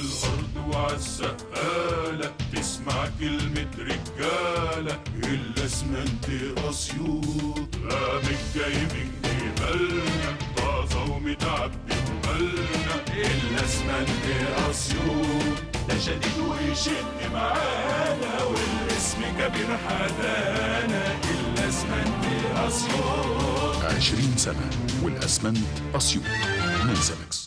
الأرض وعالسقالة تسمع كلمة رجالة إلا اسمنت أسيوط قامت جاي من جبالنا طازة ومتعبي ومالنا إلا اسمنت أسيوط ده شديد ويشد معانا والاسم كبير حدانا إلا اسمنت أسيوط عشرين سنة والأسمنت أسيوط من سمكس